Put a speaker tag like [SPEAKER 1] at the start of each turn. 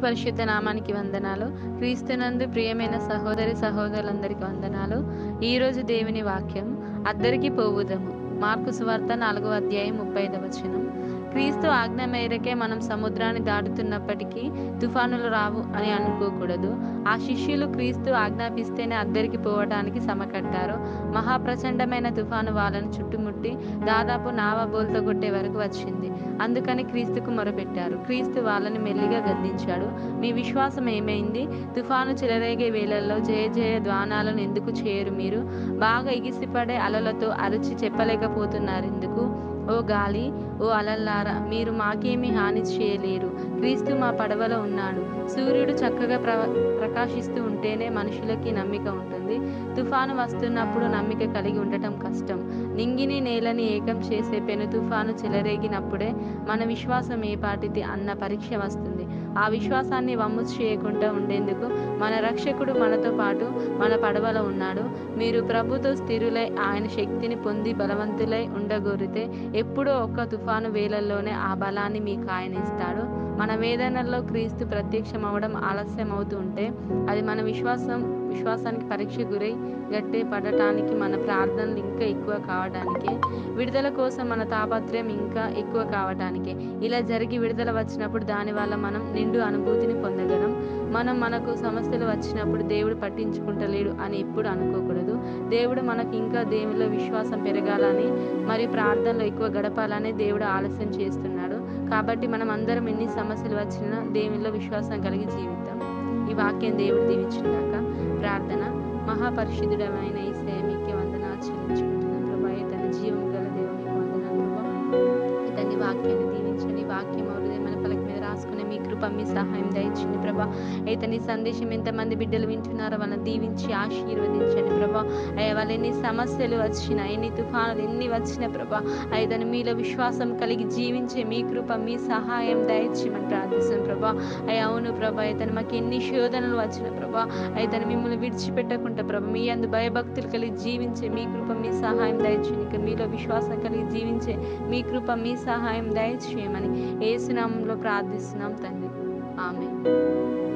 [SPEAKER 1] పరిశుద్ధ నామానికి వందనాలు క్రీస్తునందు ప్రియమైన సహోదరి సహోదరులందరికీ వందనాలు ఈరోజు దేవుని వాక్యం అద్దరికి పోవుదము మార్కు సువార్త నాలుగో అధ్యాయం ముప్పై ఐదవ వచనం క్రీస్తు ఆజ్ఞ మేరకే మనం సముద్రాన్ని దాటుతున్నప్పటికీ తుఫానులు రావు అని అనుకోకూడదు ఆ శిష్యులు క్రీస్తు ఆజ్ఞాపిస్తేనే అద్దరికి పోవడానికి సమకట్టారు మహాప్రచండమైన తుఫాను వాళ్ళను చుట్టుముట్టి దాదాపు నావ బోల్తో కొట్టే వరకు వచ్చింది అందుకని క్రీస్తుకు మొరపెట్టారు క్రీస్తు వాళ్ళని మెల్లిగా గద్దించాడు మీ విశ్వాసం ఏమైంది తుఫాను చెలరేగే వేళల్లో జయ జయ ద్వానాలను ఎందుకు చేయరు మీరు బాగా ఎగిసిపడే అలలతో అరిచి చెప్పలేకపోతున్నారు ఎందుకు ఓ గాలి ఓ అలల్లారా మీరు మాకేమీ హాని చేయలేరు క్రీస్తు మా పడవలో ఉన్నాడు సూర్యుడు చక్కగా ప్ర ప్రకాశిస్తూ ఉంటేనే మనుషులకి నమ్మిక ఉంటుంది తుఫాను వస్తున్నప్పుడు నమ్మిక కలిగి ఉండటం కష్టం నింగిని నేలని ఏకం చేసే పెను తుఫాను చెలరేగినప్పుడే మన విశ్వాసం ఏ పాటిది అన్న పరీక్ష వస్తుంది ఆ విశ్వాసాన్ని వమ్ము చేయకుండా ఉండేందుకు మన రక్షకుడు మనతో పాటు మన పడవలో ఉన్నాడు మీరు ప్రభుతో స్థిరులై ఆయన శక్తిని పొంది బలవంతులై ఉండగోరితే ఎప్పుడో ఒక్క తుఫాను వేళల్లోనే ఆ బలాన్ని మీకు ఆయన ఇస్తాడు మన వేదనల్లో క్రీస్తు ప్రత్యక్షం అవ్వడం ఆలస్యం అవుతూ ఉంటే అది మన విశ్వాసం విశ్వాసానికి పరీక్ష గురై గట్టే పడటానికి మన ప్రార్థనలు ఇంకా ఎక్కువ కావడానికే విడుదల కోసం మన తాపత్రయం ఇంకా ఎక్కువ కావటానికే ఇలా జరిగి విడుదల వచ్చినప్పుడు దానివల్ల మనం నిండు అనుభూతిని పొందగలం మనం మనకు సమస్యలు వచ్చినప్పుడు దేవుడు పట్టించుకుంటలేడు అని ఎప్పుడు అనుకోకూడదు దేవుడు మనకు ఇంకా దేవునిలో విశ్వాసం పెరగాలని మరియు ప్రార్థనలో ఎక్కువ గడపాలని దేవుడు ఆలస్యం చేస్తున్నాడు కాబట్టి మనం అందరం ఎన్ని సమస్యలు వచ్చినా దేవునిలో విశ్వాసం కలిగి జీవిద్దాం ఈ వాక్యం దేవుడు దీవించినాక ప్రార్థన మహాపరిశుద్ధుడమైన ఈ మీకే వందనాలు చెల్లించుకుంటున్నాను ప్రభా ఇతని జీవం గల దేవుడు మీకు వందనాలు ప్రభా ఇతని వాక్యాన్ని దీవించండి వాక్యం మన పలక మీద రాసుకునే మీ కృప మీ సహాయం దయచండి ప్రభా ఇతని సందేశం ఎంతమంది బిడ్డలు వింటున్నారో వాళ్ళని దీవించి ఆశీర్వదించండి ప్రభా అయ్యా వాళ్ళు ఎన్ని సమస్యలు వచ్చినా ఎన్ని తుఫానులు ఎన్ని వచ్చినా ప్రభా అయితను మీలో విశ్వాసం కలిగి జీవించే మీ కృప మీ సహాయం దయచేయమని ప్రార్థిస్తాం ప్రభా అయ్యా అవును ప్రభా ఇతను మాకు ఎన్ని శోధనలు వచ్చిన ప్రభా అయితను మిమ్మల్ని విడిచిపెట్టకుండా ప్రభా మీ అందు భయభక్తులు కలిగి జీవించే మీ కృప మీ సహాయం దయచేయండి ఇక మీలో విశ్వాసం కలిగి జీవించే మీ కృప మీ సహాయం దయచేయమని ఏసునామంలో ప్రార్థిస్తున్నాం తండ్రి ఆమె